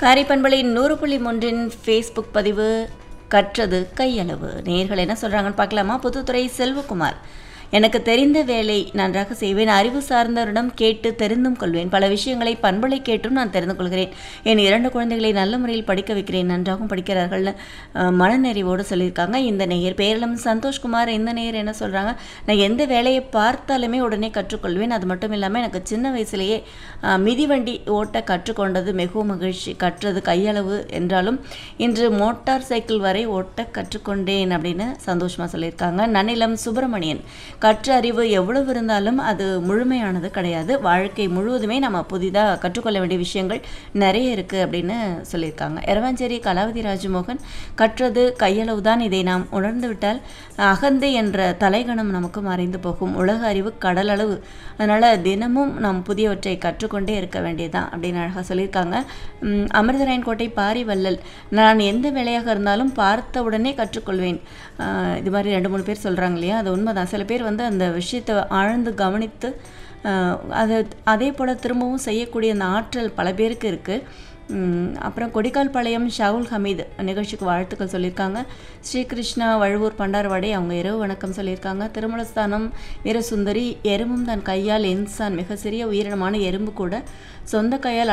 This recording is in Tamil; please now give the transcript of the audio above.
காரைப்பண்பளின் நூறு புள்ளி மூன்றின் ஃபேஸ்புக் பதிவு கற்றது கையளவு நேர்கள் என்ன சொல்கிறாங்கன்னு பார்க்கலாமா புதுத்துறை செல்வகுமார் எனக்கு தெரிந்த வேலை நன்றாக செய்வேன் அறிவு சார்ந்தவரிடம் கேட்டு தெரிந்தும் கொள்வேன் பல விஷயங்களை பண்பலை கேட்டும் நான் தெரிந்து கொள்கிறேன் என் இரண்டு குழந்தைகளை நல்ல முறையில் படிக்க வைக்கிறேன் நன்றாகவும் படிக்கிறார்கள்னு அஹ், மனநிறைவோடு சொல்லியிருக்காங்க இந்த நேயர் பேரளம் சந்தோஷ்குமார் இந்த நேயர் என்ன சொல்கிறாங்க நான் எந்த வேலையை பார்த்தாலுமே உடனே கற்றுக்கொள்வேன் அது மட்டும் இல்லாமல் எனக்கு சின்ன வயசுலேயே அஹ், மிதிவண்டி ஓட்ட கற்றுக்கொண்டது மிகவும் மகிழ்ச்சி கற்றது கையளவு என்றாலும் இன்று மோட்டார் சைக்கிள் வரை ஓட்ட கற்றுக்கொண்டேன் அப்படின்னு சந்தோஷமாக சொல்லியிருக்காங்க நன்னிலம் சுப்பிரமணியன் கற்ற அறிவு எவ்வளவு இருந்தாலும் அது முழுமையானது கிடையாது வாழ்க்கை முழுவதுமே நம்ம புதிதாக கற்றுக்கொள்ள வேண்டிய விஷயங்கள் நிறைய இருக்குது அப்படின்னு சொல்லியிருக்காங்க எரவாஞ்சேரி கலாவதி ராஜமோகன் கற்றது கையளவு தான் இதை நாம் உணர்ந்து விட்டால் அகந்தை என்ற தலைகணம் நமக்கு மறைந்து போகும் உலக அறிவு கடலளவு அதனால் தினமும் நாம் புதியவற்றை கற்றுக்கொண்டே இருக்க வேண்டியதுதான் அப்படின்னு அழகாக சொல்லியிருக்காங்க உம், அமிர்தராயன் கோட்டை பாரி வள்ளல் நான் எந்த வேலையாக இருந்தாலும் பார்த்த உடனே கற்றுக்கொள்வேன் ஆஹ், இது மாதிரி ரெண்டு மூணு பேர் சொல்கிறாங்க இல்லையா அது உண்மைதான் சில பேர் வந்து அந்த விஷயத்தை ஆழ்ந்து கவனித்து ஆஹ், அதை அதே போல் திரும்பவும் செய்யக்கூடிய அந்த ஆற்றல் பல பேருக்கு இருக்குது ம், அப்புறம் கொடிக்கால்பாளையம் ஷாகுல் ஹமீத் நிகழ்ச்சிக்கு வாழ்த்துக்கள் சொல்லியிருக்காங்க ஸ்ரீகிருஷ்ணா வழுவூர் பண்டாரவாடை அவங்க இரவு வணக்கம் சொல்லியிருக்காங்க திருமலஸ்தானம் வீரசுந்தரி எறும்பும் தன் கையால் இன்சான் மிக சிறிய உயிரினமான எறும்பு கூட சொந்த கையால்